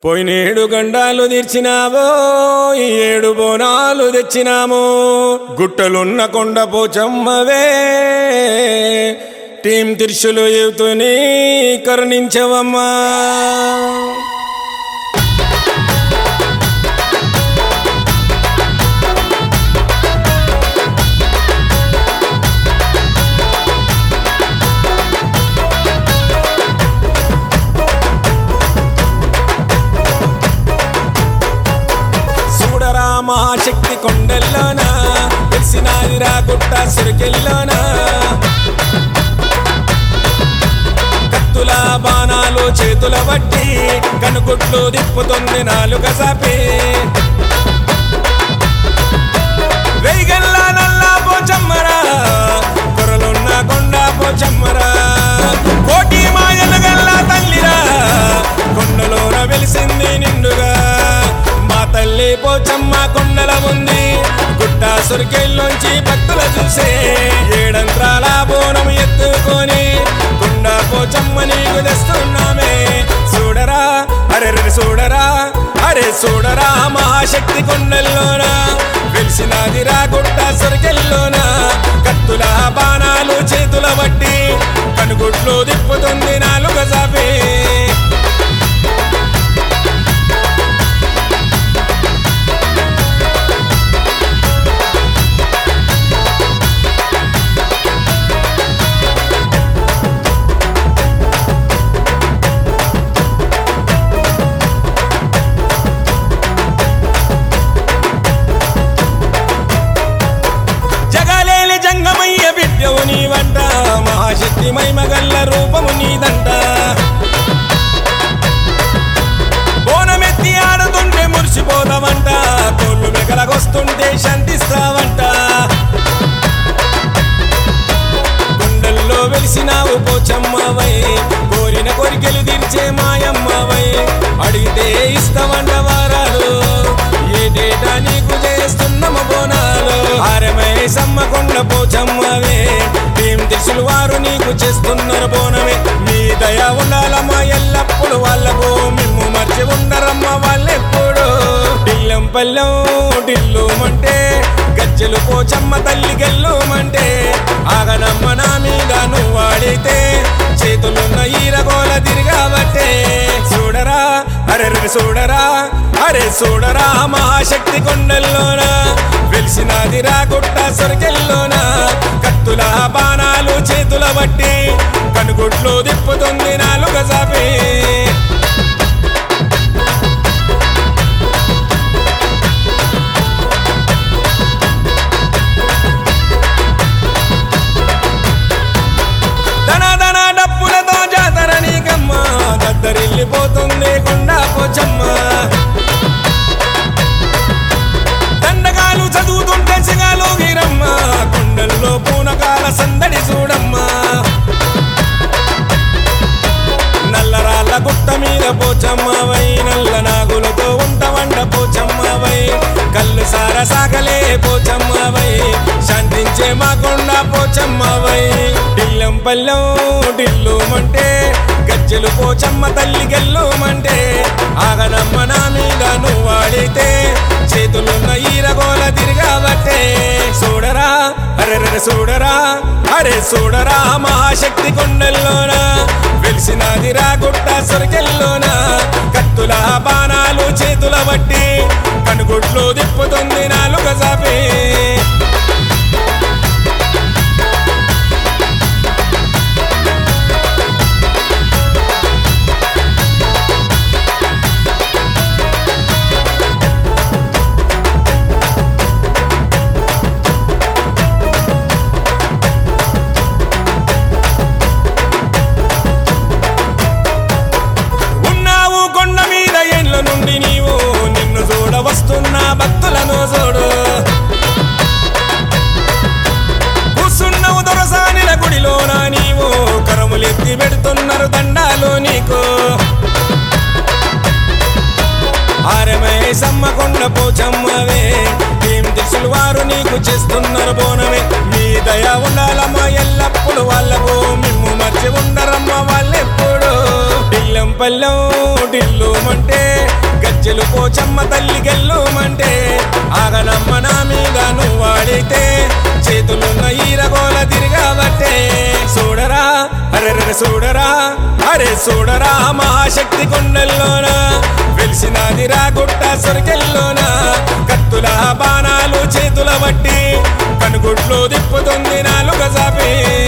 పోయినేడు గండాలు తీర్చినావో ఈ ఏడు బోనాలు తెచ్చినాము గుట్టలున్న కొండ పోచమ్మవే టీం తిరుషులు యువతుని కరుణించవమ్మా చూడరా మహాశక్తి కొండల్లోనా తెలిసినాదిరా గుట్ట సురికెల్లోనా కత్తుల బాణాలు చేతుల బట్టి కనుగుట్లు దిప్పుతుంది నాలుక సాపి వెయ్యగల్ల నల్లా పోచమ్మరా కొరలున్న కొండ పోచమ్మరా కోటి మాయల గల్ల తల్లిరా కొండలోన వెలిసింది నిండుగా మా తల్లి పోచమ్మ కొండల ఉంది గుట్ట సురికెళ్ళొంచి భక్తుల చూసే ఏడంత్రాల బోనం ఎత్తుకొని కొండ పోచమ్మ నీకు తెస్తున్నామే చూడరా అరే చూడరా అరే చూడరా మహాశక్తి కొండల్లోనా వెలిసినదిరా గుట్ట సొరికెల్లోన కత్తుల బాణాలు చేతుల బట్టి కనుగుట్లు దిప్పుతుంది నాలుగ జాపి జగలేని జంగమయ్య బిడ్డవు నీవంట మహాశక్తి మైమగల్ల రూపము నీదంట బోనమెత్తి ఆడుతుంటే మురిసిపోతావంట కోళ్ళు మెగలగొస్తుంటే శాంతిస్తావంట గుండెల్లో వెలిసినావు పోచమ్మవై కోరిన కోరికలు తీర్చే మాయమ్మవై అడిగితే ఇస్తావంట వారాలు ఏటేటా నీకు చేస్తున్నమ బోనాలు హారమై సమ్మకొండ పోచమ్మవే ఏం తెలుసులు వారు నీకు చేస్తున్నారు బోనమే మీ దయ ఉండాలమ్మా ఎల్లప్పుడు వాళ్ళకు మిమ్ము మర్చి ఉండరమ్మ వాళ్ళెప్పుడు డిల్లం పల్లెం డిల్లుమంటే గజ్జలు పోచమ్మ తల్లి గెల్లుమంటే ఆగనమ్మ నా మీద నువ్వు వాడితే చేతులున్న ఈరగోల తిరిగాబట్టే చూడరా అరే చూడరా అరే చూడరా మహాశక్తి కొండల్లోన వెలిసినదిరా గుట్ట సొరకెల్లోన కత్తుల బాణాలు చేతుల బట్టి కనుగుడ్లు దిప్పుతుంది నాలుగ జాపి ధన ధన డప్పులతో జాతర నీకమ్మ దద్దరిల్లిపోతుంది కొండ పోచమ్మ దండగాలు చదువుతుంటే సిగాలు వీరమ్మ కొండల్లో పూనకాల సందడి చూడమ్మా నల్లరాళ్ళ గుట్ట మీద పోచమ్మవై నల్ల నాగులతో ఉంటవంట పోచమ్మవై కళ్ళు సార సాగలే పోచమ్మవై శాంతించే మా కొండ పోచమ్మవై డిల్లం పల్లెం డిల్లుమంటే గజ్జలు పోచమ్మ తల్లి గెల్లుమంటే ఆగనమ్మ నా మీద నువ్వు వాడితే చేతులున్న ఈరగోల తిరిగాబట్టే చూడరా అరే చూడరా అరే చూడరా మహాశక్తి కొండల్లోన వెలిసినదిరా గుట్ట సొరకెల్లోన కత్తుల బాణాలు చేతుల బట్టి కనుగుడ్లు దిప్పుతుంది నాలుగ జాపి ఉన్నావు కొండ మీద ఏండ్ల నుండి నీవు నిన్ను చూడ వస్తున్న భక్తులను చూడు కూసున్నవు దొరసానిల గుడిలోన నీవు కరములెత్తి పెడుతున్నారు దండాలు నీకు ఆరమై సమ్మకొండ పోచమ్మవే ఏం తెలుసులు వారు నీకు చేస్తున్నారు బోనమే మీ దయ ఉండాలమ్మా ఎల్లప్పుడు వాళ్ళకు మిమ్ము మర్చి ఉండరమ్మ వాళ్ళెప్పుడు పల్లెం పల్లెం ఢిల్లుమంటే గజ్జెలు పోచమ్మ తల్లి గెల్లుమంటే ఆగనమ్మ నా మీద నువ్వు వాడితే చేతులున్న ఈరగోల తిరగబట్టే చూడరా అరే చూడరా అరే చూడరా మహాశక్తి కొండల్లోన వెలిసినదిరా గుట్ట సొరికెల్లోన కత్తుల బాణాలు చేతుల బట్టి కనుగుడ్లు తిప్పుతుంది నాలుగ జాపి